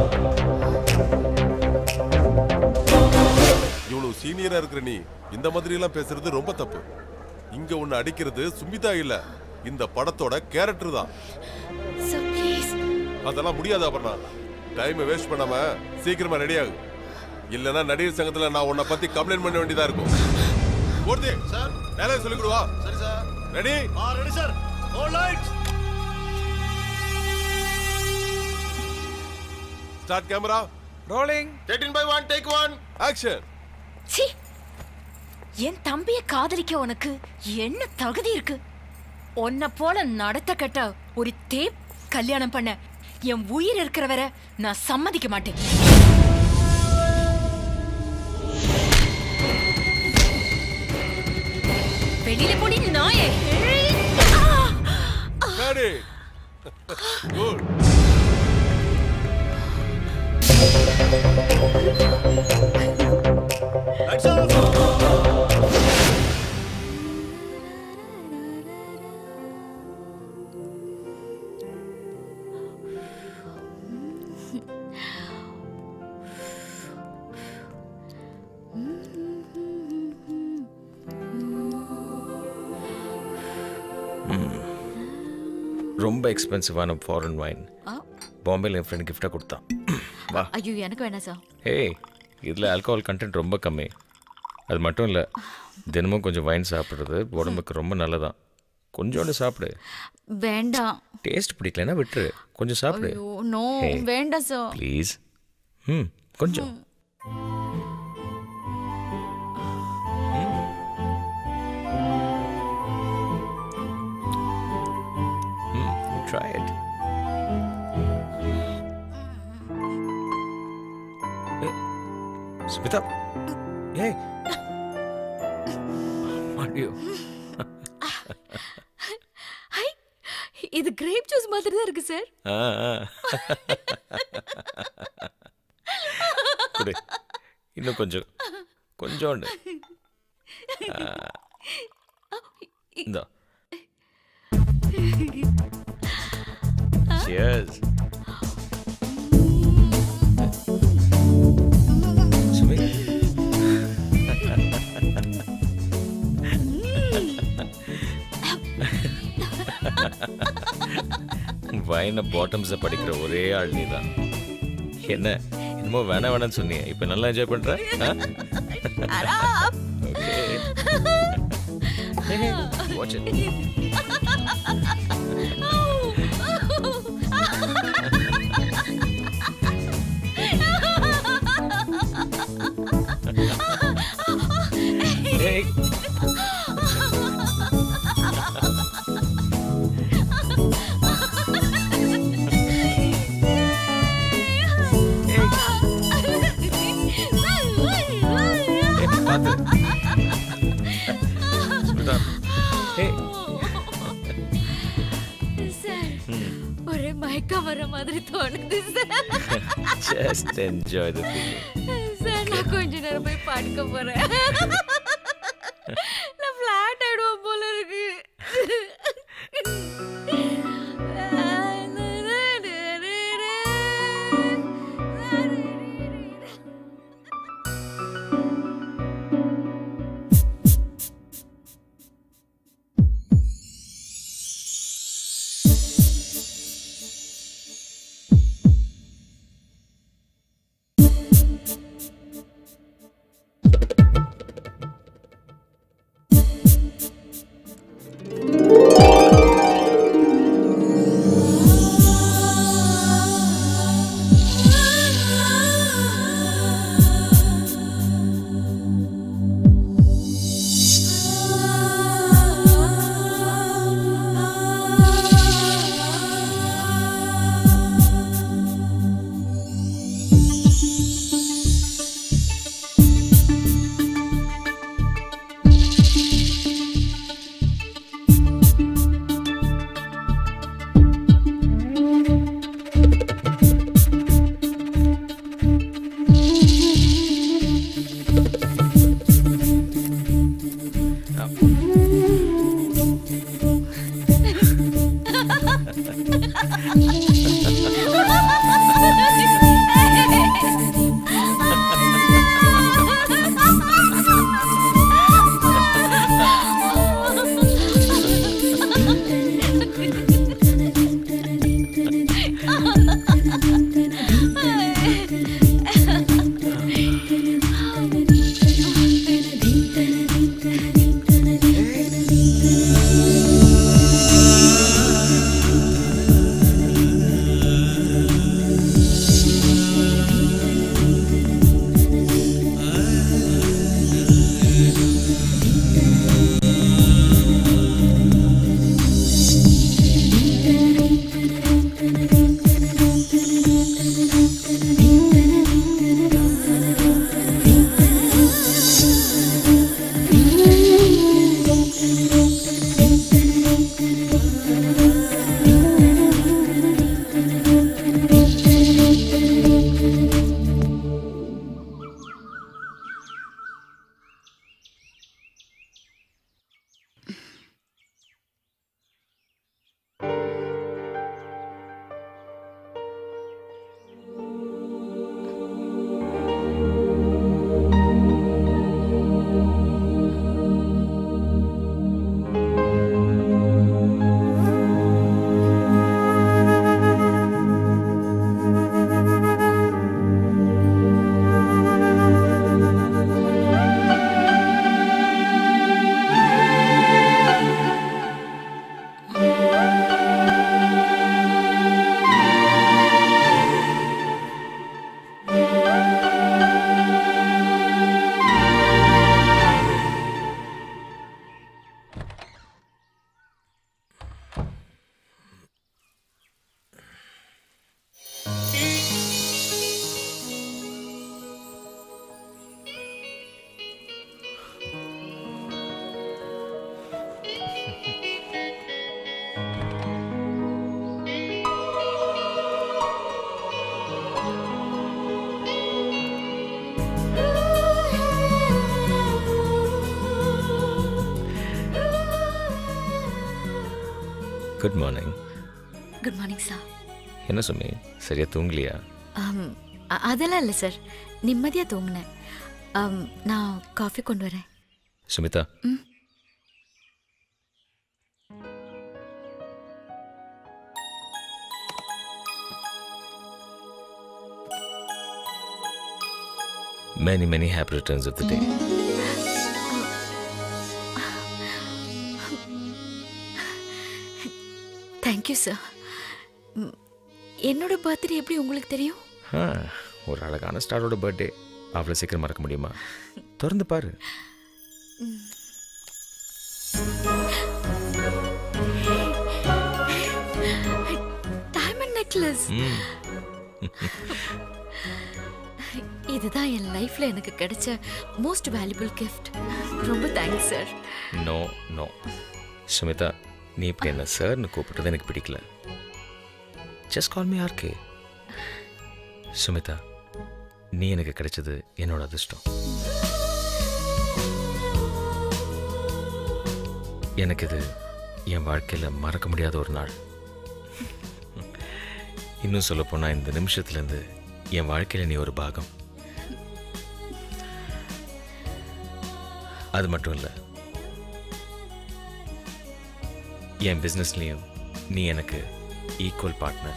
இவ்வளவு சீனியரா இருக்கிற நீ இந்த மாதிரி எல்லாம் பேசுறது ரொம்ப தப்பு இங்க உன்னை அடிக்கிறது சுமிதா இல்ல இந்த படத்தோட கேரக்டர் தான் சார் ப்ளீஸ் அதெல்லாம் முடியாது அபர்ணா டைமை வேஸ்ட் பண்ணாம சீக்கிரமா ரெடி ஆகு இல்லனா நடிகர் சங்கத்துல நான் உன்னை பத்தி கம்ப்ளைண்ட் பண்ண வேண்டியதா இருக்கும் மூர்த்தி சார் வேலையை சொல்லி கொடுவா சரி sir ready ah ready sir all right start camera rolling 13 by 1 take 1 action சி என் தம்பிய காதலிக்க உனக்கு என்ன தகுதி இருக்கு உன்னை போல நடத்த கட்ட ஒரு தேப் கல்யாணம் பண்ண என் உயிர் இருக்கிற வரை நான் சம்மதிக்க மாட்டேன் வெளியில போடி நாயே ரெடி குட் லைட்ஸ் ஆஃப் ரொம்ப எக்ஸ்பென்சிவான ஃபாரின் வைன் பாம்பேல என் ஃப்ரெண்ட் கிஃப்டாக கொடுத்தான் வா ஐயோ எனக்கு வேணாம் சார் ஏய் இதில் ஆல்கஹால் கண்டென்ட் ரொம்ப கம்மி அது மட்டும் இல்லை தினமும் கொஞ்சம் வைன் சாப்பிட்றது உடம்புக்கு ரொம்ப நல்லதான் கொஞ்சோண்டு சாப்பிடு வேண்டாம் டேஸ்ட் பிடிக்கலன்னா விட்டுரு கொஞ்சம் சாப்பிடு ஐயோ நோ Hey. வேண்டாம் சார் ப்ளீஸ் ம் கொஞ்சம் ம் ட்ரை இட் ஸ்மிதா ஏய் மாட்டியோ ஹை இது கிரேப் ஜூஸ் மாதிரி தான் இருக்கு சார் ஆ ஆ. குடு இன்னும் கொஞ்சம் கொஞ்சோண்டு ஆ. இந்தா Cheers. சுமி வைன பாட்டம்ஸை படிக்கிற ஒரே ஆள் நீ தான் என்ன என்னமோ வேணாம் வேணாம்னு சொன்னியே இப்போ நல்லா என்ஜாய் பண்ற ஓகே வாட்ச் இட் ஏய் ஏய், பாத்து ஸ்மிதா ஏய் சார் ஒரே மயக்கம் வர மாதிரி தோணுது sir just enjoy the feeling sir நான் கொஞ்ச நேரம் போய் படுக்க போறேன் நான் ஃபிளாட் ஆயிடுவோம் போல இருக்கு good morning good morning sir என்ன சுமி சரியா தூங்கலையா அதெல்லாம் இல்லை சார் நிம்மதியாக தூங்கினேன் ஆம், நான் காஃபி கொண்டு வரேன் Sumitha Many, many happy returns of the day. Thank you sir என்னோட பர்த்டே எப்படி உங்களுக்கு தெரியும் ஆ, ஒரு அழகான ஸ்டாரோட பர்த்டே அவ்வளோ சீக்கிரம் மறக்க முடியுமா திறந்து பாரு டைமண்ட் நெக்லஸ் ம் இதுதான் என் லைஃப்ல எனக்கு கிடைச்ச மோஸ்ட் வேல்யூபிள் கிஃப்ட் ரொம்ப thanks sir no no Sumitha நீ இப்படி என்ன சார்னு கூப்பிட்டது எனக்கு பிடிக்கல just call me RK Sumitha நீ எனக்கு கிடைச்சது என்னோட அதிர்ஷ்டம் எனக்கு இது என் வாழ்க்கையில் மறக்க முடியாத ஒரு நாள் இன்னும் சொல்ல போனால் இந்த நிமிஷத்துலேருந்து என் வாழ்க்கையில் நீ ஒரு பாகம் அது மட்டும் இல்லை என் பிஸ்னஸ்லேயும் நீ எனக்கு ஈக்குவல் பார்ட்னர்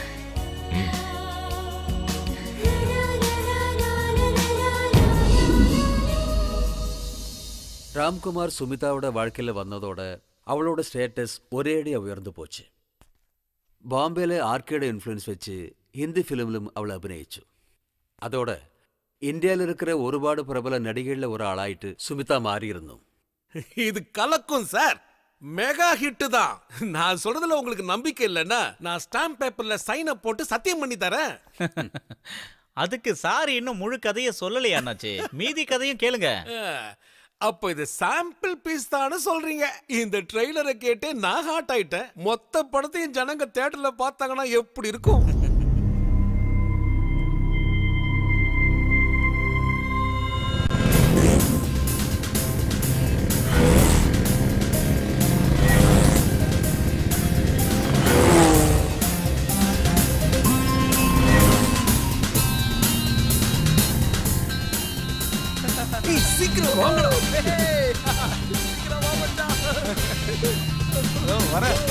ராம்குமார் சுமிதாவோட வாழ்க்கையில் வந்ததோட அவளோட ஸ்டேட்டஸ் ஒரேடியாக உயர்ந்து போச்சு பாம்பேல ஆர்கேட இன்ஃப்ளூயன்ஸ் வச்சு ஹிந்தி ஃபிலிம்லும் அவளை அபிநயிச்சு அதோட இந்தியாவில் இருக்கிற ஒருபாடு பிரபல நடிகைகளில் ஒரு ஆளாயிட்டு சுமிதா மாறியிருந்தோம் இது கலக்கும் சார் மெகா ஹிட் தான் நான் சொல்றதுல உங்களுக்கு நம்பிக்கை இல்லைன்னா நான் ஸ்டாம்ப் பேப்பர்ல சைனை போட்டு சத்தியம் பண்ணி தரேன் அதுக்கு சார் இன்னும் முழு கதையை சொல்லலையா அண்ணாச்சி மீதி கதையும் கேளுங்க அஹ், அப்ப இது சாம்பிள் பீஸ் தானே சொல்றீங்க இந்த ட்ரெய்லரை கேட்டு நான் ஹாட் ஆயிட்டேன் மொத்த படத்தையும் ஜனங்க தேட்டர்ல பார்த்தாங்கன்னா எப்படி இருக்கும் ஏய், சீக்கிரம் வாங்கடா சீக்கிரம் வா மச்சான். இதோ வரேன்.